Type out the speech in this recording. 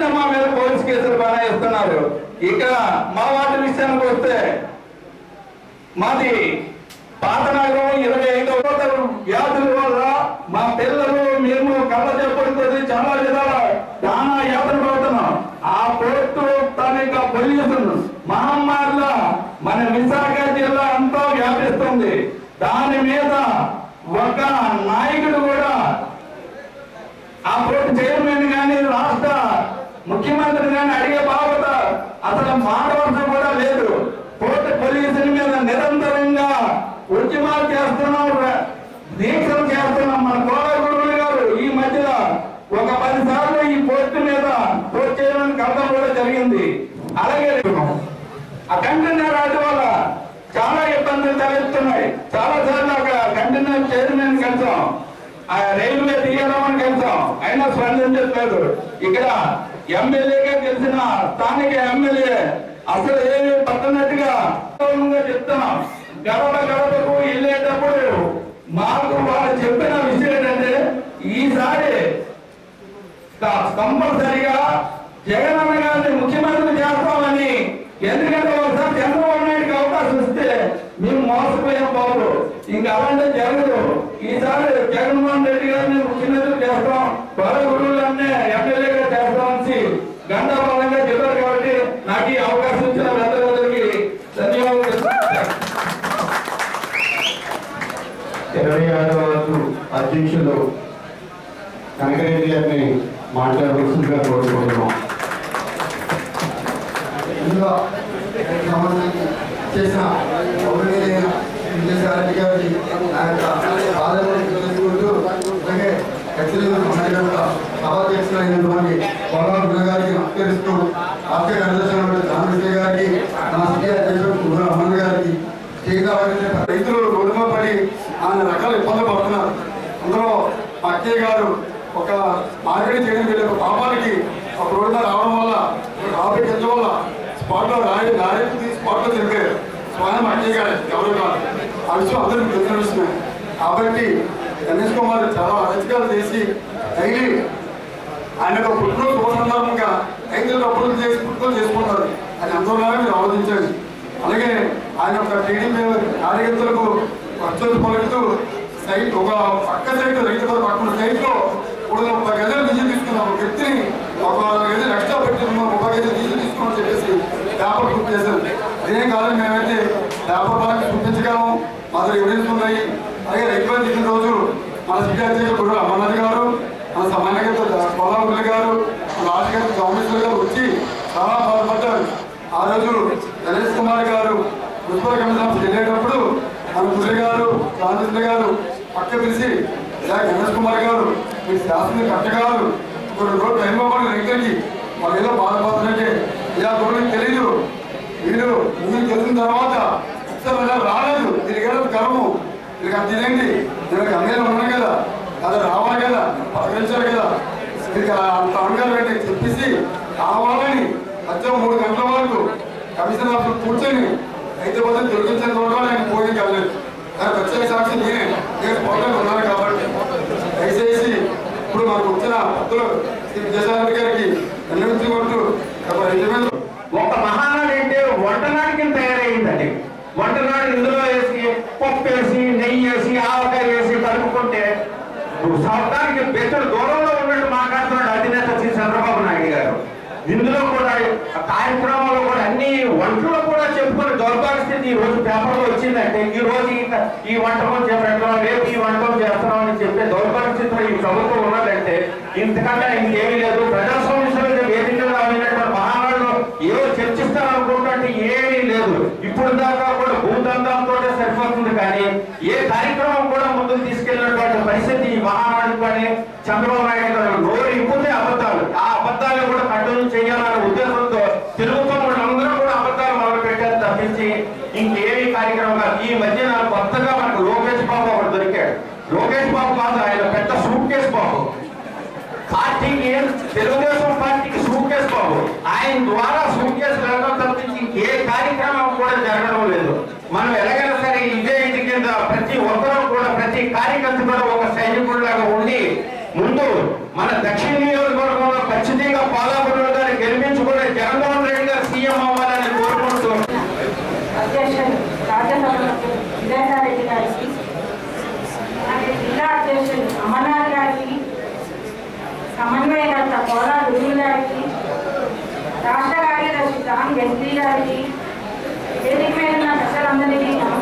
వెంటనే మా మీద పోలీస్ కేసులు బనాయిస్తున్నారు ఇక మా వాటి విషయానికి వస్తే మాది పాత నగరం ఇరవై ఐదో వ్యాధుల వల్ల మా పిల్లలు మేము కళ్ళ చెప్పడంతో చాలా విధాల చాలా యాత్ర పడుతున్నాం ఆ పోర్టు తాలూకా పొల్యూషన్ మహమ్మారిలో మన విశాఖ జిల్లా అంతా వ్యాపిస్తుంది దాని మీద ఒక నాయకుడు కూడా ఆ పోటీ చైర్మన్ కానీ రాష్ట్ర ముఖ్యమంత్రి కానీ అడిగే బాబత అసలు మాట్లాడటం కూడా లేదు పోటీ పోలీసుల మీద నిరంతరంగా ఉద్యమాలు చేస్తున్నాం ర- దీక్షలు చేస్తున్నాం మన కోలగురువులు గారు ఈ మధ్యలో ఒక పది సార్లు ఈ పోర్టు మీద పోటీ చేయడానికి కలడం కూడా జరిగింది అలాగే ఆ కంటైనర్ రాజు వల్ల చాలా ఇబ్బందులు తలెత్తున్నాయి చాలా సార్లు ఒక కంటైనర్ చైర్మన్ కలిసాం ఆ రైల్వే తీయడం అని కలిసాం అయినా స్పందించట్లేదు ఇక్కడ ఎమ్మెల్యేగా గెలిచిన స్థానిక ఎమ్మెల్యే అసలు ఏమి పట్టనట్టుగా గౌరవంగా చెప్తున్నాం గడప గడపకు వెళ్ళేటప్పుడు మాకు వాళ్ళు చెప్పిన విషయం ఏంటంటే ఈసారి కంపల్సరిగా జగనన్న గారిని ముఖ్యమంత్రి చేస్తామని ఎందుకంటే ఒకసారి చంద్రబాబు నాయుడుకి అవకాశం ఇస్తే మేము మోసపోయాం బాబు ఇంకా అలాంటి జరగదు ఈసారి జగన్మోహన్ రెడ్డి గారిని ముఖ్యమంత్రి చేస్తాం పర గురువులన్నీ ఎమ్మెల్యేగా చేస్తామని గంటాబలంగా చెప్పారు కాబట్టి నాకు ఈ అవకాశం ఇచ్చిన పెద్దలందరికీ ధన్యవాదాలు ఇరవై ఆరవ రోజు అధ్యక్షులు కనకరెడ్డి గారిని మాట్లాడవలసిందిగా కోరుకుంటున్నాం ఇందులో సంబంధించి చేసిన గౌరవనీయులైన విజయసాయి గారికి నా యొక్క బాధలను తెలుసుకుంటూ అలాగే ఖచ్చితంగా మన సభ చేసినటువంటి పోలవరం గారికి నమస్కరిస్తూ రాష్ట్ర కార్యదర్శి రామకృష్ణ గారికి నా సిటీ అధ్యక్షుడు కుమార్ అమ్మన్ గారికి చేయగలిగిన రైతులు రోడ్డుమ పడి ఆయన రకాల ఇబ్బందులు పడుతున్నారు అందులో మా అక్కయ్య గారు ఒక మార్కెట్ చేయడం వెళ్ళే ఒక పాపానికి ఒక రోడ్డు మీద రావడం వల్ల ట్రాఫిక్ ఎందు వల్ల స్పాట్ లో లారీ లారీ తీసి స్పాట్ లో చనిపోయారు స్వయం అక్కయ్య గారు ఎవరు కాదు ఆ విషయం అందరికీ తెలిసిన విషయమే కాబట్టి గణేష్ కుమార్ చాలా అరచకాలు చేసి డైలీ ఆయన ఒక పుట్టినరోజు శుభ సందర్భంగా రైతులు అప్పులు చేసి పుట్టినరోజు చేసుకుంటారు అది ఎంతోలాగా మీరు ఆలోచించండి అలాగే ఆయన ఒక టీడీపీ కార్యకర్తలకు ఖర్చులు పలుకుతూ సైట్ ఒక పక్క సైట్ రైతు గారు పక్కన సైట్ లో ఇప్పుడు ముప్పై గజలు నిధులు తీసుకున్నాం ఒక వ్యక్తిని ఒక గది ఎక్స్ట్రా పెట్టుకున్నాం ముప్పై గజలు నిధులు తీసుకున్నాం చెప్పేసి పేపర్ పూర్తి చేశారు అదే కాలం మేమైతే పేపర్ బాగా చూపించగలము మా దగ్గర ఎవిడెన్స్ ఉన్నాయి అలాగే రైతు బంధు ఇచ్చిన రోజు మన సిటీ అధ్యక్షుడు గురు అమర్నాథ్ గారు మన సమానగత కోలాములు గారు మన రాజకీయ కాంగ్రెస్ గారు వచ్చి చాలా బాధపడ్డారు ఆ రోజు గణేష్ కుమార్ గారు మున్సిపల్ కమిషన్ వెళ్ళేటప్పుడు మన మురళి గారు రామచంద్ర గారు పక్క పిలిచి ఇలా గణేష్ కుమార్ గారు మీ శాసన కట్ట కాదు కొన్ని రోజులు టైం ఇవ్వండి రైతులకి వాళ్ళు ఏదో బాధపడుతుందంటే ఇలా కొన్ని తెలియదు మీరు మీకు తెలిసిన తర్వాత అసలు ఇలా రాలేదు దీనికి ఏదో కర్మం దీనికి అది తినండి నేను ఎమ్మెల్యే ఉన్నాను కదా అది రావాలి కదా పలకరించాలి కదా దీనికి అలా అంత అంగాలు పెట్టి చెప్పేసి కావాలని మధ్య మూడు గంటల వరకు కమిషన్ ఆఫీస్ కూర్చొని అయితే పోతే తొలగించిన చోట ఆయన పోయి కలలేదు కానీ ప్రత్యేక సాక్షి నేనే నేను పోటీ ఉన్నాను కాబట్టి దయచేసి ఇప్పుడు మాకు వచ్చిన భక్తులు శ్రీ విజయసాయి గారికి విన్నవించుకుంటూ ఒక నిజమైన ఒక మహానాడు అంటే వంటనాడు కింద తయారైందండి వంటనాడు ఇందులో వేసి పప్పు వేసి నెయ్యి వేసి ఆవకాయ వేసి కలుపుకుంటే సొంతానికి బెత్తడు దూరంలో ఉన్నట్టు మాట్లాడుతున్నాడు అధినేత శ్రీ చంద్రబాబు నాయుడు గారు ఇందులో కూడా ఆ కార్యక్రమంలో కూడా అన్ని వంటలు కూడా చెప్పుకుని దౌర్భాగ్య స్థితి ఈ రోజు పేపర్లో వచ్చిందంటే ఈ రోజు ఈ- ఈ వంటకం చేపడుతున్నాం రేపు ఈ వంటకం చేస్తున్నాం అని చెప్పే దౌర్భాగ్య స్థితిలో ఈ ప్రభుత్వం ఉన్నదంటే ఇంతకంటే ఇంకేమీ లేదు ప్రజాస్వామ్య వేదికగా అయినటువంటి మహానాడులో ఏదో చర్చిస్తారనుకుంటుంటే ఏమీ లేదు ఇప్పుడు దాకా కూడా భూదందంతో సరిపోతుంది కానీ ఏ కార్యక్రమం కూడా ముందుకు తీసుకెళ్ళినటువంటి పరిస్థితి ఈ మహానాడు కానీ చంద్రబాబు నాయుడు గారు నోరు ఇప్పుతే అబద్ధాలు ఆ అబద్ధాలు కూడా కంటిన్యూ చేయాలనే ఉద్దేశంతో తెలుగుతున్న అందరూ కూడా అబద్ధాలు మొదలు పెట్టారు తప్పించి ఇంకేమి కార్యక్రమం కాదు ఈ మధ్య నాకు కొత్తగా మనకు లోకేష్ బాబు ఒకడు దొరికాడు లోకేష్ బాబు కాదు ఆయన పెద్ద సూట్ కేసు బాబు పార్టీకి తెలుగుదేశం పార్టీకి సూకేస్ బాబు ఆయన ద్వారా సూకేస్ వెళ్ళడం తప్పించి ఏ కార్యక్రమం కూడా జరగడం లేదు మనం ఎలాగైనా సరే ఇదే ఇంటి కింద ప్రతి ఒక్కరూ కూడా ప్రతి కార్యకర్త కూడా ఒక సైనికుడిలాగా ఉండి ముందు మన దక్షిణ నియోజకవర్గంలో ఖచ్చితంగా పాలాపురంలో విజయసాయి రెడ్డి గారికి అలాగే జిల్లా అధ్యక్షులు అమర్నాథ్ గారికి సమన్వయకర్త కోలా గురువు గారికి రాష్ట్ర కార్యదర్శి జాన్ ఎస్పీ గారికి వేదిక మీద ఉన్న పెద్దలందరికీ